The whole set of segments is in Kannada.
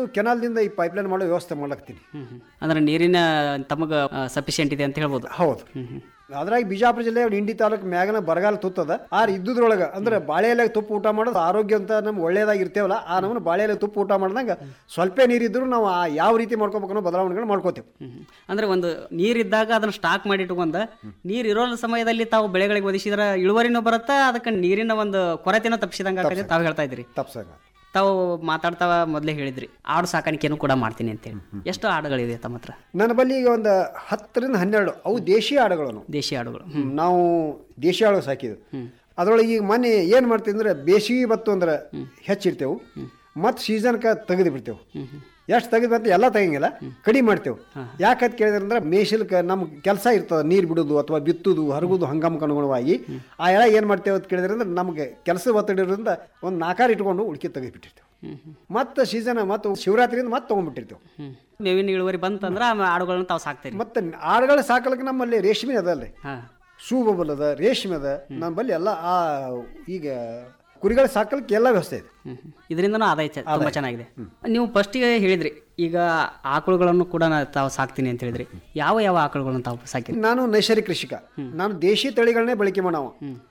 ಕೆನಾಲ್ದಿಂದ ಈ ಪೈಪ್ಲೈನ್ ಮಾಡೋ ವ್ಯವಸ್ಥೆ ಮಾಡಕ್ತೀನಿ ಹ್ಮ್ ಹ್ಮ್. ಅಂದ್ರೆ ನೀರಿನ ತಮಗೆ ಸಫಿಷಿಯೆಂಟ್ ಇದೆ ಅಂತ ಹೇಳ್ಬೋದು ಹೌದು ಹ್ಮ್ ಹ್ಮ್. ಅದ್ರಾಗ ಬಿಜಾಪುರ ಜಿಲ್ಲೆ ಇಂಡಿ ತಾಲೂಕು ಮ್ಯಾಗನ ಬರಗಾಲ ತುತ್ತದ ಆರ್ ಇದ್ದುದ್ರೊಳಗೆ ಅಂದ್ರೆ ಬಾಳೆ ಎಲೆ ತುಪ್ಪ ಊಟ ಮಾಡೋದು ಆರೋಗ್ಯ ಅಂತ ನಮ್ಗೆ ಒಳ್ಳೇದಾಗಿರ್ತೇವಲ್ಲ ಆ ನಮ್ಮನ್ನ ಬಾಳೆ ಎಲೆ ತುಪ್ಪ ಊಟ ಮಾಡ್ದಂಗ ಸ್ವಲ್ಪ ನೀರಿದ್ರು ನಾವು ಆ ಯಾವ ರೀತಿ ಮಾಡ್ಕೋಬೇಕು ಅನ್ನೋ ಬದಲಾವಣೆಗಳು ಮಾಡ್ಕೋತೀವಿ ಹ್ಮ್ ಹ್ಮ್. ಅಂದ್ರೆ ಒಂದು ನೀರಿದ್ದಾಗ ಅದನ್ನ ಸ್ಟಾಕ್ ಮಾಡಿ ಇಟ್ಕೊಂಡ ನೀರ್ ಇರೋ ಸಮಯದಲ್ಲಿ ತಾವು ಬೆಳೆಗಳಿಗೆ ಒದಿಸಿದ್ರ ಇಳುವರಿನೂ ಬರುತ್ತಾ ಅದಕ್ಕೆ ನೀರಿನ ಒಂದು ಕೊರತೆನೂ ತಪ್ಪಿಸಿದಂಗ ಆಗ್ತದೆ ತಾವು ಹೇಳ್ತಾ ಇದ್ರಿ ತಪ್ಸಂಗ ತಾವು ಮಾತಾಡ್ತಾ ಮೊದಲೇ ಹೇಳಿದ್ರಿ ಆಡು ಸಾಕಾಣಿಕೆನೂ ಕೂಡ ಮಾಡ್ತೀನಿ ಅಂತೇಳಿ ಎಷ್ಟು ಆಡುಗಳಿದೆ ತಮ್ಮ ಹತ್ರ ನನ್ನ ಬಲ್ಲಿ ಈಗ ಒಂದು ಹತ್ತರಿಂದ ಹನ್ನೆರಡು ಅವು ದೇಶೀಯ ಆಡುಗಳು ನಾವು ದೇಶಿ ಆಡುಗಳು ನಾವು ದೇಶೀಯ ಆಳು ಸಾಕಿದ್ವು ಅದ್ರೊಳಗೆ ಈಗ ಮೊನ್ನೆ ಏನು ಮಾಡ್ತೀವಿ ಅಂದ್ರೆ ಬೇಸಿಗೆ ಬತ್ತು ಅಂದ್ರೆ ಹೆಚ್ಚಿರ್ತೇವೆ ಮತ್ತು ಸೀಸನ್ಕ ತೆಗೆದು ಬಿಡ್ತೇವೆ ಎಷ್ಟು ತೆಗೆದು ಬಂತು ಎಲ್ಲ ತೆಗಿಂಗಿಲ್ಲ ಕಡಿಮೆ ಮಾಡ್ತೇವೆ ಯಾಕಂತ ಕೇಳಿದ್ರೆ ಅಂದ್ರೆ ಮೇಷಲ್ಕ ನಮ್ಮ ಕೆಲಸ ಇರ್ತದೆ ನೀರು ಬಿಡೋದು ಅಥವಾ ಬಿತ್ತುದು ಹರಗುದು ಹಂಗಾಮಕ್ಕೆ ಅನುಗುಣವಾಗಿ ಆ ಎಳ ಏನು ಮಾಡ್ತೇವೆ ಅಂತ ಕೇಳಿದ್ರೆ ಅಂದ್ರೆ ನಮಗೆ ಕೆಲಸ ಒತ್ತಡ ಇರೋದ್ರಿಂದ ಒಂದು ನಾಕಾರ ಇಟ್ಕೊಂಡು ಉಳ್ಕಿ ತೆಗೆದುಬಿಟ್ಟಿರ್ತೇವೆ ಮತ್ತೆ ಸೀಸನ್ ಮತ್ತು ಶಿವರಾತ್ರಿಯಿಂದ ಮತ್ತೆ ತೊಗೊಂಡ್ಬಿಟ್ಟಿರ್ತೇವೆ ಹ್ಮ್ ಮೇವಿನ ಇಳುವರಿ ಬಂತಂದ್ರೆ ಆ ಆಡುಗಳನ್ನ ತಾವು ಸಾಕ್ತೀರಿ ಮತ್ತೆ ಆಡುಗಳ ಸಾಕಲಿಕ್ಕೆ ನಮ್ಮಲ್ಲಿ ರೇಷ್ಮೆ ಅದಲ್ರಿ ಹಾ ಶೂಬಬಲ್ ಅದ ರೇಷ್ಮೆ ಅದ ನಮ್ಮ ಬಲ್ಲಿ ಎಲ್ಲ ಆ ಈಗ ಕುರಿಗಳ ಸಾಕಲಿಕ್ಕೆ ಎಲ್ಲ ವ್ಯವಸ್ಥೆ ಇದೆ ಹ್ಮ್ ಹ್ಮ್. ಇದರಿಂದನೂ ಆದಾಯ ಚ- ತುಂಬಾ ಚೆನ್ನಾಗಿದೆ ನೀವು ಫಸ್ಟಿಗೆ ಹೇಳಿದ್ರಿ ಈಗ ಆಕಳುಗಳನ್ನು ಕೂಡ ನಾ- ತಾವು ಸಾಕ್ತೀನಿ ಅಂತ ಹೇಳಿದ್ರಿ ಯಾವ ಯಾವ ಆಕಳುಗಳನ್ನು ತಾವು ಸಾಕಿರಿ ನಾನು ನೈಸರ್ಗಿಕ ಕೃಷಿಕ ನಾನು ದೇಶಿ ತಳಿಗಳನ್ನೇ ಬಳಕೆ ಮಾಡವ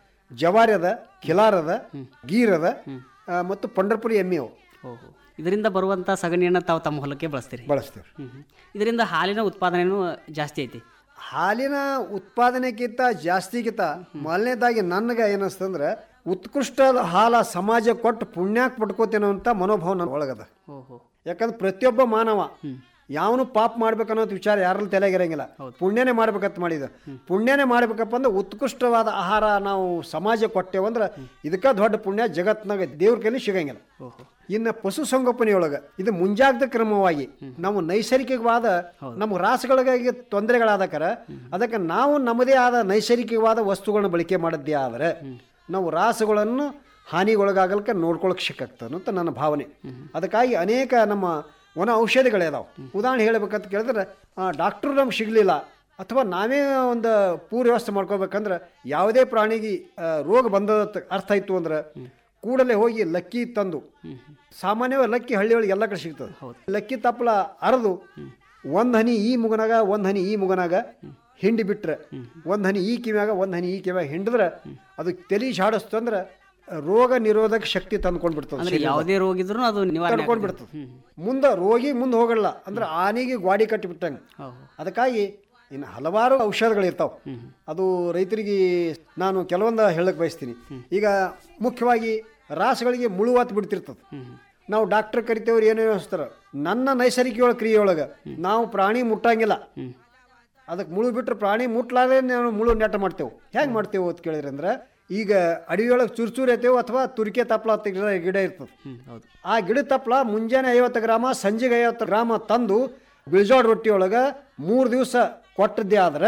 ಜವಾರಿ ಅದ ಕಿಲಾರ್ ಅದ ಗೀರ್ ಅದ ಆ, ಮತ್ತು ಪಂಡರ್ಪುರಿ ಎಮ್ಮೆ ಅವು ಓಹೋ ಇದರಿಂದ ಬರುವಂತ ಸಗಣಿಯನ್ನು ತಾವು ತಮ್ಮ ಹೊಲಕ್ಕೆ ಬಳಸ್ತೀರಿ ಬಳಸ್ತೇವೆ ಹ್ಮ್ ಹ್ಮ್. ಇದರಿಂದ ಹಾಲಿನ ಉತ್ಪಾದನೆನೂ ಜಾಸ್ತಿ ಐತಿ ಹಾಲಿನ ಉತ್ಪಾದನೆಗಿಂತ ಜಾಸ್ತಿಗಿಂತ ಮೊದಲನೇದಾಗಿ ನನಗೆ ಏನಿಸ್ತಂದ್ರೆ ಉತ್ಕೃಷ್ಟ ಹಾಲ ಸಮಾಜ ಕೊಟ್ಟು ಪುಣ್ಯಾಕ್ ಪಡ್ಕೋತೇನೋ ಅಂತ ಮನೋಭಾವ ನನ್ನ ಒಳಗದ ಓಹೋ ಯಾಕಂದ್ರೆ ಪ್ರತಿಯೊಬ್ಬ ಮಾನವ ಯಾವನು ಪಾಪ ಮಾಡ್ಬೇಕನ್ನೋ ವಿಚಾರ ಯಾರಲ್ಲಿ ತಲೆಗಿರಂಗಿಲ್ಲ ಪುಣ್ಯನೇ ಮಾಡ್ಬೇಕಂತ ಮಾಡಿದ ಪುಣ್ಯನೇ ಮಾಡ್ಬೇಕಪ್ಪ ಅಂದ್ರೆ ಉತ್ಕೃಷ್ಟವಾದ ಆಹಾರ ನಾವು ಸಮಾಜ ಕೊಟ್ಟೇವಂದ್ರೆ ಇದಕ್ಕ ದೊಡ್ಡ ಪುಣ್ಯ ಜಗತ್ನಾಗ ದೇವ್ರ ಕೈಲಿ ಸಿಗಂಗಿಲ್ಲ ಇನ್ನು ಪಶು ಸಂಗೋಪನೆಯೊಳಗೆ ಇದು ಮುಂಜಾಗ್ರತಾ ಕ್ರಮವಾಗಿ ನಾವು ನೈಸರ್ಗಿಕವಾದ ನಮ್ಮ ರಾಸುಗಳಿಗೆ ತೊಂದರೆಗಳಾದಕರ ಅದಕ್ಕೆ ನಾವು ನಮ್ಮದೇ ಆದ ನೈಸರ್ಗಿಕವಾದ ವಸ್ತುಗಳನ್ನ ಬಳಕೆ ಮಾಡಿದ್ದೇ ಆದರೆ ನಾವು ರಾಸುಗಳನ್ನು ಹಾನಿಗೊಳಗಾಗಲಿಕ್ಕೆ ನೋಡ್ಕೊಳಕ್ಕೆ ಸಿಕ್ಕಾಗ್ತದೆ ಅಂತ ನನ್ನ ಭಾವನೆ ಅದಕ್ಕಾಗಿ ಅನೇಕ ನಮ್ಮ ವನ ಔಷಧಿಗಳಿದಾವೆ ಉದಾಹರಣೆ ಹೇಳ್ಬೇಕಂತ ಕೇಳಿದ್ರೆ ಡಾಕ್ಟ್ರು ನಮ್ಗೆ ಸಿಗಲಿಲ್ಲ ಅಥವಾ ನಾವೇ ಒಂದು ಪೂರ್ವ ವ್ಯವಸ್ಥೆ ಮಾಡ್ಕೋಬೇಕಂದ್ರೆ ಯಾವುದೇ ಪ್ರಾಣಿಗೆ ಆ, ರೋಗ ಬಂದದ ಅರ್ಥ ಇತ್ತು ಅಂದ್ರೆ ಕೂಡಲೇ ಹೋಗಿ ಲಕ್ಕಿ ತಂದು ಸಾಮಾನ್ಯವಾಗಿ ಲಕ್ಕಿ ಹಳ್ಳಿಯೊಳಗೆ ಎಲ್ಲ ಕಡೆ ಸಿಗ್ತದೆ ಲಕ್ಕಿ ತಪ್ಪಲ ಅರದು ಒಂದು ಹನಿ ಈ ಮುಗನಾಗ ಒಂದು ಹನಿ ಈ ಮುಗನಾಗ ಹಿಂಡಿ ಬಿಟ್ರೆ ಒಂದು ಹನಿ ಈ ಕಿವ್ಯಾಗ ಒಂದು ಹನಿ ಈ ಕಿವ್ಯಾಗ ಹಿಂಡಿದ್ರೆ ಅದು ತಲೆ ಜಾಡಿಸ್ತು ಅಂದ್ರೆ ರೋಗ ನಿರೋಧಕ ಶಕ್ತಿ ತಂದ್ಕೊಂಡು ಬಿಡ್ತದೆ ಅಂದ್ರೆ ಯಾವುದೇ ರೋಗ ಇದ್ರೂ ಅದು ನಿವಾರಣೆ ತಡ್ಕೊಂಡು ಬಿಡ್ತದೆ ಮುಂದೆ ರೋಗಿ ಮುಂದೆ ಹೋಗಲ್ಲ ಅಂದ್ರೆ ಆನೆಗೆ ಗಾಡಿ ಕಟ್ಟಿಬಿಟ್ಟಂಗೆ ಹೌದು. ಅದಕ್ಕಾಗಿ ಇನ್ನು ಹಲವಾರು ಔಷಧಗಳಿರ್ತಾವೆ ಅದು ರೈತರಿಗೆ ನಾನು ಕೆಲವೊಂದು ಹೇಳಕ್ ಬಯಸ್ತೀನಿ ಈಗ ಮುಖ್ಯವಾಗಿ ರಾಸುಗಳಿಗೆ ಮುಳುವಾತ್ ಬಿಡ್ತಿರ್ತದೆ ನಾವು ಡಾಕ್ಟರ್ ಕರಿತೇವ್ರು ಏನೇನು ಅನಿಸ್ತಾರ ನನ್ನ ನೈಸರ್ಗಿಕ ಕ್ರಿಯೆಯೊಳಗೆ ನಾವು ಪ್ರಾಣಿ ಮುಟ್ಟಂಗಿಲ್ಲ ಅದಕ್ಕೆ ಮುಳು ಬಿಟ್ಟರೆ ಪ್ರಾಣಿ ಮುಟ್ಲಾರ್ದೆ ನಾವು ಮುಳು ನೆಟ ಮಾಡ್ತೇವೆ ಹೆಂಗೆ ಮಾಡ್ತೇವೆ ಅಂತ ಕೇಳಿದ್ರೆ ಅಂದ್ರೆ ಈಗ ಅಡವಿಯೊಳಗೆ ಚುರ್ಚೂರು ಐತೇವು ಅಥವಾ ತುರಿಕೆ ತಪ್ಪಲ ಅಂತ ಗಿಡ ಗಿಡ ಇರ್ತದೆ ಹ್ಮ್ ಹೌದು ಆ ಗಿಡದ ತಪ್ಪಲ ಮುಂಜಾನೆ ಐವತ್ತು ಗ್ರಾಮ ಸಂಜೆಗೆ ಐವತ್ತು ಗ್ರಾಮ ತಂದು ಬಿಳ್ಜೋಳ ರೊಟ್ಟಿಯೊಳಗೆ ಮೂರು ದಿವಸ ಕೊಟ್ಟದ್ದೇ ಆದ್ರೆ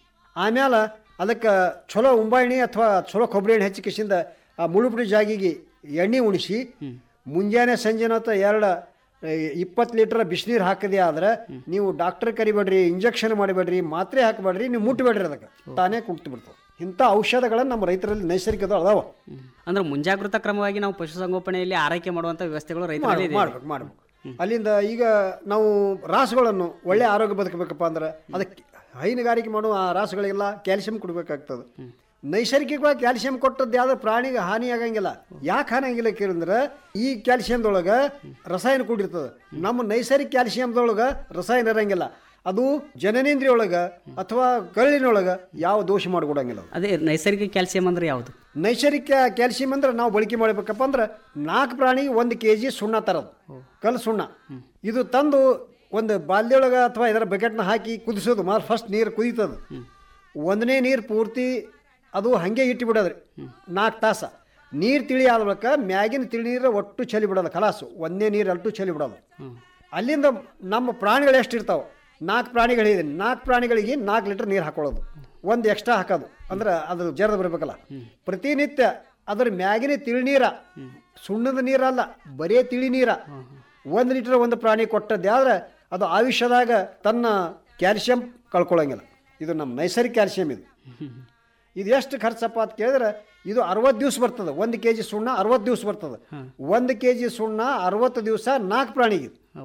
ಆಮೇಲೆ ಅದಕ್ಕೆ ಚಲೋ ಉಂಬಾಣಿ ಅಥವಾ ಚಲೋ ಕೊಬ್ಬರಿ ಎಣ್ಣೆ ಹಚ್ಚಿ ಕಿಸಿಂದ ಆ ಮುಳುಬಿಡಿ ಜಾಗಿಗೆ ಎಣ್ಣೆ ಉಣಿಸಿ ಮುಂಜಾನೆ ಸಂಜೆನ ಹೊತ್ತು ಎರಡು ಇಪ್ಪತ್ತು ಲೀಟರ್ ಬಿಸಿನೀರು ಹಾಕದೇ ಆದ್ರೆ ನೀವು ಡಾಕ್ಟರ್ ಕರಿಬೇಡ್ರಿ ಇಂಜೆಕ್ಷನ್ ಮಾಡಬೇಡ್ರಿ ಮಾತ್ರೆ ಹಾಕಬೇಡ್ರಿ ನೀವು ಮುಟ್ಟಬೇಡ್ರಿ ಅದಕ್ಕೆ ತಾನೇ ಕುಂತು ಬಿಡ್ತದೆ ಇಂಥ ಔಷಧಗಳನ್ನು ನಮ್ಮ ರೈತರಲ್ಲಿ ನೈಸರ್ಗಿಕ ಅದಾವ ಹ್ಮ್. ಅಂದ್ರೆ ಮುಂಜಾಗೃತಾ ಕ್ರಮವಾಗಿ ನಾವು ಪಶುಸಂಗೋಪನೆಯಲ್ಲಿ ಆರೈಕೆ ಮಾಡುವಂತ ವ್ಯವಸ್ಥೆಗಳು ರೈತರಲ್ಲಿ ಇದೆ ಮಾಡ್ಬೇಕು ಮಾಡ್ಬೇಕು ಅಲ್ಲಿಂದ ಈಗ ನಾವು ರಾಸುಗಳನ್ನು ಒಳ್ಳೆ ಆರೋಗ್ಯ ಬದುಕಬೇಕಪ್ಪ ಅಂದ್ರೆ ಅದಕ್ಕೆ ಹೈನುಗಾರಿಕೆ ಮಾಡುವ ಆ ರಾಸುಗಳಿಗೆಲ್ಲ ಕ್ಯಾಲ್ಸಿಯಂ ಕೊಡಬೇಕಾಗ್ತದೆ ನೈಸರ್ಗಿಕವಾಗಿ ಕ್ಯಾಲ್ಸಿಯಂ ಕೊಟ್ಟದ್ದು ಯಾವ್ದು ಪ್ರಾಣಿಗೆ ಹಾನಿ ಆಗಂಗಿಲ್ಲ ಯಾಕೆ ಹಾನಿ ಆಗಿಲ್ಲ ಕೇಳಿದ್ರೆ ಈ ಕ್ಯಾಲ್ಸಿಯಂದೊಳಗೆ ರಸಾಯನ ಕೂಡಿರ್ತದೆ ನಮ್ಮ ನೈಸರ್ಗಿಕ ಕ್ಯಾಲ್ಸಿಯಂದೊಳಗೆ ರಸಾಯನ ಇರಂಗಿಲ್ಲ ಅದು ಜನನೇಂದ್ರಿಯ ಒಳಗೆ ಅಥವಾ ಕಳ್ಳಿನೊಳಗೆ ಯಾವ ದೋಷ ಮಾಡಿಕೊಡಂಗಿಲ್ಲ ಅದು. ಅದೇ ನೈಸರ್ಗಿಕ ಕ್ಯಾಲ್ಸಿಯಂ ಅಂದ್ರೆ ಯಾವುದು ನೈಸರ್ಗಿಕ ಕ್ಯಾಲ್ಸಿಯಂ ಅಂದ್ರೆ ನಾವು ಬಳಕೆ ಮಾಡಬೇಕಪ್ಪ ಅಂದ್ರೆ ನಾಲ್ಕು ಪ್ರಾಣಿಗೆ ಒಂದು ಕೆ ಜಿ ಸುಣ್ಣ ತರೋದು ಕಲ್ಲು ಸುಣ್ಣ ಇದು ತಂದು ಒಂದು ಬಾಲ್ಯೊಳಗೆ ಅಥವಾ ಇದರ ಬಕೆಟ್ನ ಹಾಕಿ ಕುದಿಸೋದು ಮಾಲ್ ಫಸ್ಟ್ ನೀರು ಕುದೀತದ ಒಂದನೇ ನೀರು ಪೂರ್ತಿ ಅದು ಹಾಗೆ ಇಟ್ಟು ಬಿಡೋದ್ರಿ ನಾಲ್ಕು ತಾಸ ನೀರು ತಿಳಿ ಆದ ಬಳಿಕ ಮ್ಯಾಗಿನ ತಿಳಿ ನೀರು ಒಟ್ಟು ಚಲಿ ಬಿಡೋದು ಕಲಾಸು ಒಂದೇ ನೀರು ಅಲ್ಟು ಚಲಿ ಬಿಡೋದು ಅಲ್ಲಿಂದ ನಮ್ಮ ಪ್ರಾಣಿಗಳು ಎಷ್ಟು ಇರ್ತಾವೆ ನಾಲ್ಕು ಪ್ರಾಣಿಗಳಿದೆ ನಾಲ್ಕು ಪ್ರಾಣಿಗಳಿಗೆ ನಾಲ್ಕು ಲೀಟರ್ ನೀರು ಹಾಕೊಳ್ಳೋದು ಒಂದು ಎಕ್ಸ್ಟ್ರಾ ಹಾಕೋದು ಅಂದ್ರೆ ಅದು ಜರದ ಬರಬೇಕಲ್ಲ ಪ್ರತಿನಿತ್ಯ ಅದ್ರ ಮ್ಯಾಗಿನ ತಿಳಿ ನೀರ ಸುಣ್ಣದ ನೀರಲ್ಲ ಬರೇ ತಿಳಿ ನೀರ ಒಂದು ಲೀಟರ್ ಒಂದು ಪ್ರಾಣಿ ಕೊಟ್ಟದ್ದು ಆದ್ರೆ ಅದು ಆಯುಷ್ಯದಾಗ ತನ್ನ ಕ್ಯಾಲ್ಸಿಯಂ ಕಳ್ಕೊಳ್ಳಂಗಿಲ್ಲ ಇದು ನಮ್ಮ ನೈಸರ್ಗಿಕ ಕ್ಯಾಲ್ಸಿಯಂ ಇದು ಇದು ಎಷ್ಟು ಖರ್ಚಪ್ಪ ಅಂತ ಕೇಳಿದ್ರೆ ಇದು ಅರವತ್ತು ದಿವಸ ಬರ್ತದೆ ಒಂದು ಕೆ ಜಿ ಸುಣ್ಣ ಅರವತ್ತು ದಿವಸ ಬರ್ತದೆ ಒಂದು ಕೆ ಜಿ ಸುಣ್ಣ ಅರವತ್ತು ದಿವಸ ನಾಲ್ಕು ಪ್ರಾಣಿಗೆ